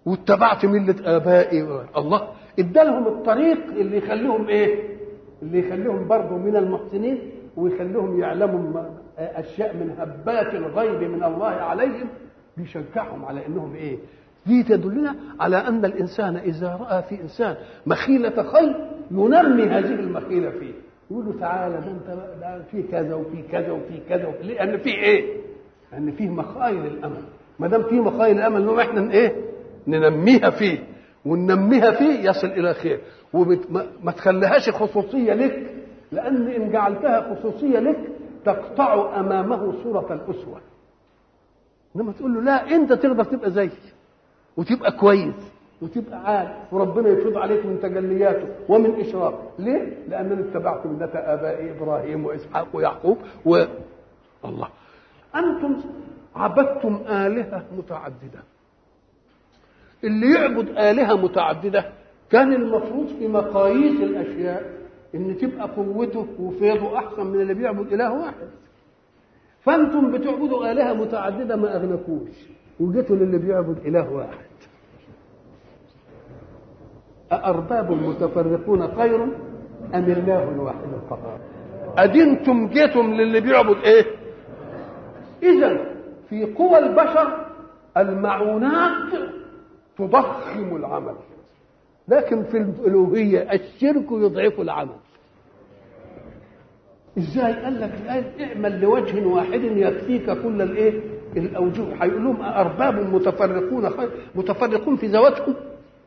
واتبعت مله ابائي الله ادالهم الطريق اللي يخليهم ايه اللي يخليهم برضه من المحسنين ويخليهم يعلموا اشياء من هبات الغيب من الله عليهم بيشجعهم على انهم ايه دي تدلنا على ان الانسان اذا راى في انسان مخيله خير ينمي هذه المخيله فيه يقول له تعالى ده انت ده في كذا وفي كذا وفي كذا وفي لان في ايه؟ لان فيه مخايل الامل ما دام فيه مخايل الامل نقوم احنا ايه؟ ننميها فيه وننميها فيه يصل الى خير وما تخليهاش خصوصيه لك لان ان جعلتها خصوصيه لك تقطع امامه صوره الاسوه انما تقول له لا انت تقدر تبقى زيي وتبقى كويس وتبقى عال وربنا يفيض عليك من تجلياته ومن اشراقه ليه لانني اتبعت مله ابائي ابراهيم واسحاق ويعقوب و الله انتم عبدتم الهه متعدده اللي يعبد الهه متعدده كان المفروض في مقاييس الاشياء ان تبقى قوته وفيضه احسن من اللي بيعبد اله واحد فانتم بتعبدوا الهه متعدده ما اغنكوش وجيتوا للي بيعبد اله واحد أأرباب متفرقون خير أم الله الواحد القهار أدنتم جيتم للي بيعبد إيه إذا في قوى البشر المعونات تضخم العمل لكن في الألوهية الشرك يضعف العمل ازاي قال لك الآية اعمل لوجه واحد يكفيك كل الايه الاوجه هيقول لهم ارباب متفرقون خير متفرقون في ذواتهم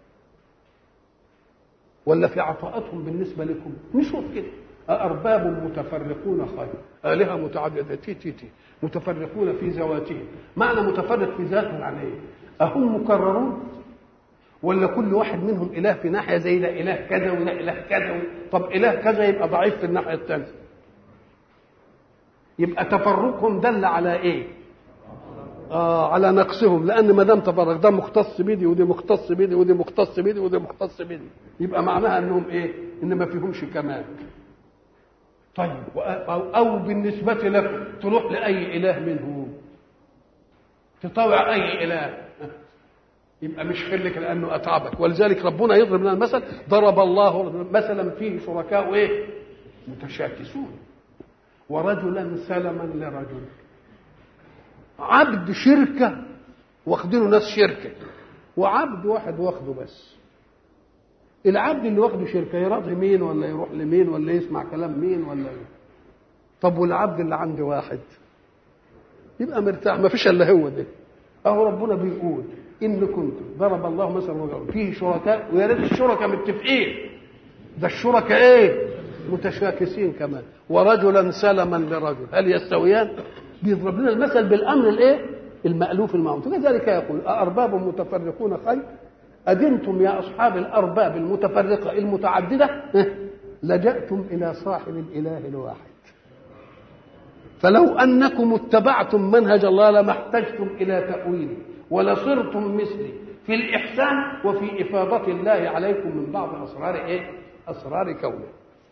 ولا في عطاءاتهم بالنسبه لكم نشوف كده أأرباب متفرقون خير آلهة متعددة تي تي تي متفرقون في ذواتهم معنى متفرق في ذاته يعني ايه أهم مكررون ولا كل واحد منهم إله في ناحية زي ده إله كذا وده إله كذا طب إله كذا يبقى ضعيف في الناحية الثانية يبقى تفرقهم دل على ايه آه على نقصهم لان ما دام تفرق ده مختص بدي ودي مختص بدي ودي مختص بدي ودي مختص بدي يبقى معناها انهم ايه ان ما فيهمش كمال طيب أو, او بالنسبه لكم تروح لاي اله منهم تطوع اي اله يبقى مش خلك لانه اتعبك ولذلك ربنا يضرب لنا المثل ضرب الله مثلا فيه شركاء ايه متشاكسون ورجلا سلما لرجل عبد شركة واخدينه ناس شركة وعبد واحد واخده بس العبد اللي واخده شركة يرضي مين ولا يروح لمين ولا يسمع كلام مين ولا طب والعبد اللي عندي واحد يبقى مرتاح ما فيش الا هو ده اهو ربنا بيقول ان كنتم ضرب الله مثلا رجل فيه شركاء ويا ريت الشركاء متفقين ده الشركاء ايه متشاكسين كمان ورجلا سلما لرجل هل يستويان بيضرب لنا المثل بالامر الايه المالوف المعروف كذلك يقول أأرباب متفرقون خير أدنتم يا أصحاب الأرباب المتفرقة المتعددة لجأتم إلى صاحب الإله الواحد فلو أنكم اتبعتم منهج الله لما احتجتم إلى تأويله ولصرتم مثلي في الإحسان وفي إفاضة الله عليكم من بعض أسرار إيه؟ أسرار كونه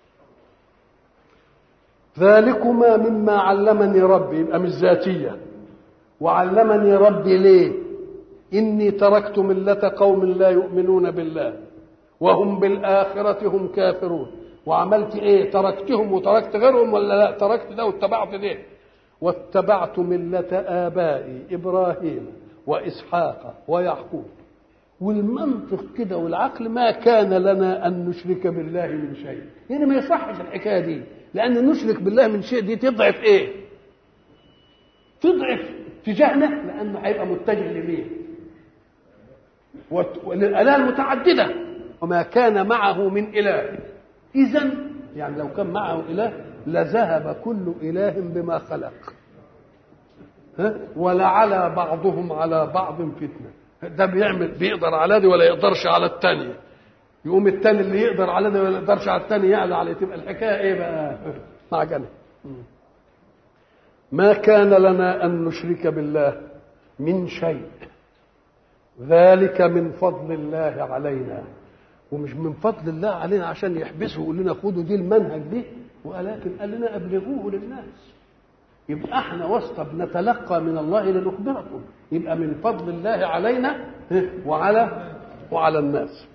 ذلكما مما علمني ربي يبقى مش ذاتية وعلمني ربي ليه إني تركت ملة قوم لا يؤمنون بالله وهم بالآخرة هم كافرون وعملت ايه تركتهم وتركت غيرهم ولا لا تركت ده واتبعت ده واتبعت ملة آبائي إبراهيم وإسحاق ويعقوب والمنطق كده والعقل ما كان لنا أن نشرك بالله من شيء يعني ما يصحش الحكاية دي لأن نشرك بالله من شيء دي تضعف إيه تضعف اتجاهنا لأنه هيبقى متجه لمين والآلهة المتعددة وما كان معه من إله إذا يعني لو كان معه إله لذهب كل إله بما خلق ها ولعلى بعضهم على بعض فتنة ده بيعمل بيقدر على دي ولا يقدرش على الثانية يقوم الثاني اللي يقدر على ده ولا يقدرش على الثاني يعلى عليه تبقى الحكاية إيه بقى معجنة ما كان لنا أن نشرك بالله من شيء ذلك من فضل الله علينا ومش من فضل الله علينا عشان يحبسه ويقول لنا خدوا دي المنهج دي ولكن قال لنا ابلغوه للناس يبقى احنا واسطه بنتلقى من الله لنخبركم يبقى من فضل الله علينا وعلى وعلى الناس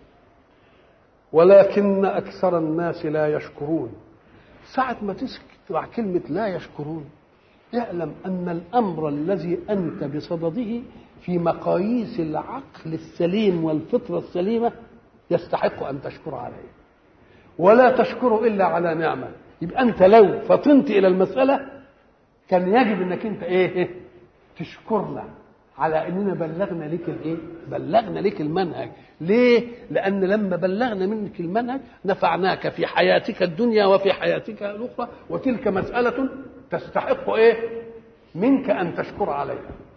ولكن أكثر الناس لا يشكرون ساعة ما تسمع كلمة لا يشكرون اعلم أن الأمر الذي أنت بصدده في مقاييس العقل السليم والفطرة السليمة يستحق أن تشكر عليه ولا تشكر إلا على نعمة يبقى أنت لو فطنت إلى المسألة كان يجب أنك أنت إيه تشكرنا على اننا بلغنا لك الايه؟ بلغنا لك المنهج، ليه؟ لان لما بلغنا منك المنهج نفعناك في حياتك الدنيا وفي حياتك الاخرى وتلك مساله تستحق ايه؟ منك ان تشكر عليها.